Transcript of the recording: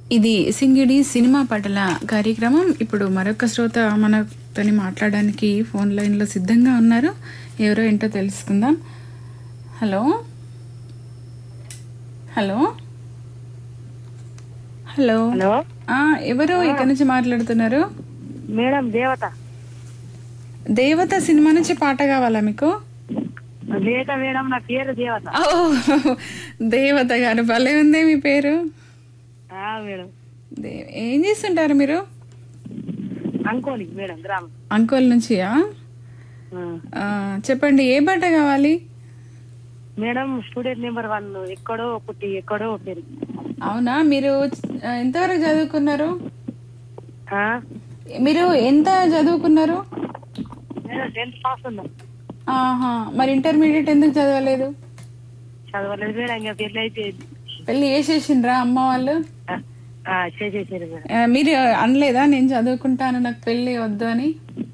ఇది సింగిడి సినిమా పటల కార్యక్రమం ఇప్పుడు మరొక శ్రోత మనతోని మాట్లాడడానికి ఫోన్ లైన్లో సిద్ధంగా ఉన్నారు ఎవరో ఏంటో తెలుసుకుందాం హలో హలో హలో హలో ఆ, ఎవరు ఇక్కడ నుంచి మాట్లాడుతున్నారు మేడం దేవత దేవత సినిమా నుంచి పాట కావాలా మీకు దేవత మేడం నా పేరు దేవత ఓ దేవత గారు భలే ఉంది మీ పేరు ఆ, మేడం దే- ఏం చేస్తుంటారు మీరు అంకోలి మేడం గ్రామం అంకోల్ నుంచియా ఆ. ఆ, చెప్పండి ఏ బట్ట కావాలి మేడం స్టూడెంట్ నెంబర్ వన్ ఎక్కడో ఒకటి ఎక్కడో పేరు అవునా మీరు ఆ, ఎంతవరకు చదువుకున్నారు ఆ? మీరు ఎంత చదువుకున్నారు మేడం టెన్త్ పాస్ ఉన్నా ఆహా మరి ఇంటర్మీడియట్ ఎందుకు చదవలేదు చదవలేదు మేడం ఇంకా పెళ్లి అయిపోయింది పెళ్లి చేసేసిండ్రా అమ్మ వాళ్ళు ఆ, ఆ, చేసేసారు మేడం ఆ, మీరు అనలేదా నేను చదువుకుంటాను నాకు పెళ్లి వద్దు అని